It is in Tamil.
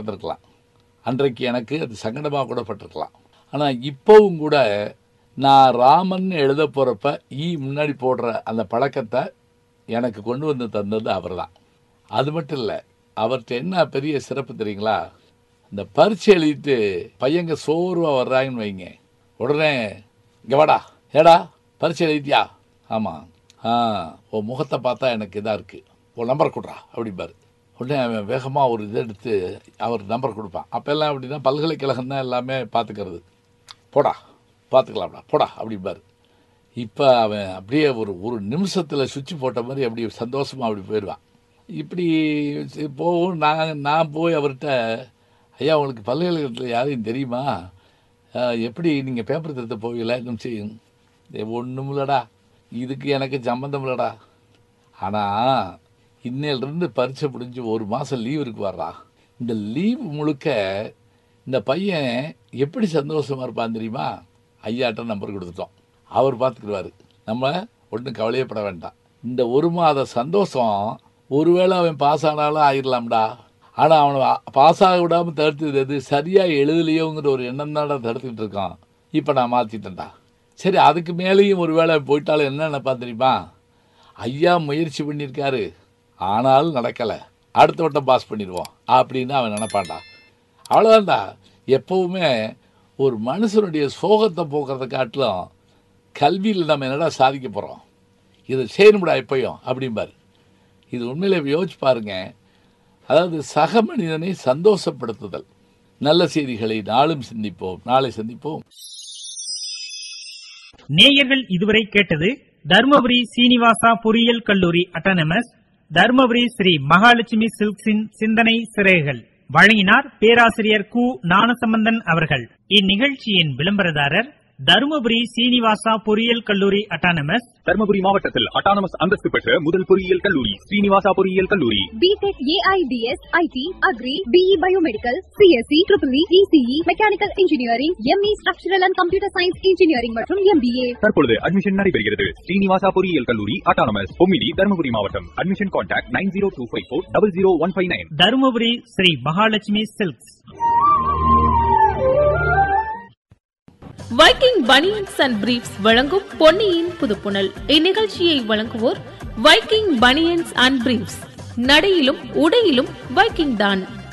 நடந்திருக்கலாம் அன்றைக்கு எனக்கு அது சங்கடமாக கூட பட்டிருக்கலாம் ஆனால் இப்போவும் கூட நான் ராமன் எழுத போகிறப்ப ஈ முன்னாடி போடுற அந்த பழக்கத்தை எனக்கு கொண்டு வந்து தந்தது அவர் தான் அது மட்டும் இல்லை அவர்கிட்ட என்ன பெரிய சிறப்பு தெரியுங்களா இந்த பரீட்சை எழுதிட்டு பையங்க சோர்வாக வர்றாங்கன்னு வைங்க உடனே இங்கே வாடா ஏடா பரீட்சை எழுதிட்டியா ஆமாம் ஆ உன் முகத்தை பார்த்தா எனக்கு இதாக இருக்குது உன் நம்பர் கொடுறா அப்படிம்பாரு உடனே அவன் வேகமாக ஒரு இதை எடுத்து அவர் நம்பர் கொடுப்பான் அப்போல்லாம் அப்படின்னா பல்கலைக்கழகம் தான் எல்லாமே பார்த்துக்கிறது போடா பார்த்துக்கலாம்டா போடா அப்படிம்பாரு இப்போ அவன் அப்படியே ஒரு ஒரு நிமிஷத்தில் சுவிட்ச் போட்ட மாதிரி அப்படி சந்தோஷமாக அப்படி போயிடுவான் இப்படி சரி போகும் நான் நான் போய் அவர்கிட்ட ஐயா உங்களுக்கு பல்கலைக்கழகத்தில் யாரையும் தெரியுமா அஹ், எப்படி நீங்கள் பேப்பர் திருத்த போவீங்களா இன்னும் செய்யும் ஒன்றும் இல்லைடா இதுக்கு எனக்கு சம்மந்தம் இல்லைடா ஆனால் இன்னையிலிருந்து பரீட்சை முடிஞ்சு ஒரு மாதம் லீவ் இருக்கு வர்றா இந்த லீவ் முழுக்க இந்த பையன் எப்படி சந்தோஷமாக இருப்பான் தெரியுமா ஐயாட்ட நம்பர் கொடுத்துட்டோம் அவர் பார்த்துக்கிடுவார் நம்ம ஒன்றும் கவலையப்பட வேண்டாம் இந்த ஒரு மாத சந்தோஷம் ஒருவேளை அவன் பாஸ் ஆனாலும் ஆயிடலாம்டா ஆனால் அவனை பாஸ் ஆக விடாமல் தடுத்தது எது சரியாக எழுதலையோங்கிற ஒரு எண்ணம் தான்டா தடுத்துக்கிட்டு இருக்கான் இப்போ நான் மாற்றிட்டேன்டா சரி அதுக்கு மேலேயும் ஒரு வேளை போயிட்டாலும் என்ன நினைப்பான் தெரியுமா ஐயா முயற்சி பண்ணியிருக்காரு ஆனாலும் நடக்கலை அடுத்த வட்டம் பாஸ் பண்ணிடுவோம் அப்படின்னு அவன் நினைப்பான்டா அவ்வளோதான்டா எப்போவுமே ஒரு மனுஷனுடைய சோகத்தை போக்குறதை காட்டிலும் கல்வியில் நம்ம என்னடா சாதிக்க போகிறோம் இதை செய்யணும்டா எப்பயும் அப்படிம்பாரு இது உண்மையிலே யோசிச்சு பாருங்க அதாவது சக மனிதனை சந்தோஷப்படுத்துதல் நல்ல செய்திகளை நாளும் சிந்திப்போம் நாளை சந்திப்போம் நேயர்கள் இதுவரை கேட்டது தர்மபுரி சீனிவாசா பொறியியல் கல்லூரி அட்டானமஸ் தர்மபுரி ஸ்ரீ மகாலட்சுமி சில்க்ஸின் சிந்தனை சிறைகள் வழங்கினார் பேராசிரியர் கு ஞானசம்பந்தன் அவர்கள் இந்நிகழ்ச்சியின் விளம்பரதாரர் தருமபுரி சீனிவாசா பொறியியல் கல்லூரி அட்டானமஸ் தர்மபுரி மாவட்டத்தில் அட்டானமஸ் அந்தஸ்து பெற்ற முதல் பொறியியல் கல்லூரி ஸ்ரீனிவாசா பொறியியல் கல்லூரி BTech AIDS IT agri BE biomedical CSC triple ECE mechanical engineering ME structural and computer science engineering மற்றும் எம்பிஏ தற்பொழுது அட்மிஷன் நடைபெறுகிறது ஸ்ரீனிவாசா பொறியியல் கல்லூரி அட்டானமஸ் பொம்மிடி தர்மபுரி மாவட்டம் admission contact nine zero two five four double zero one five nine Dharmapuri Sri Mahalakshmi silks Viking banians and briefs வழங்கும் பொன்னியின் புதுப்புணல் இந்நிகழ்ச்சியை வழங்குவோர் வைக்கிங் பனியன்ஸ் அண்ட் பிரீப்ஸ் நடையிலும் உடையிலும் வைக்கிங் தான்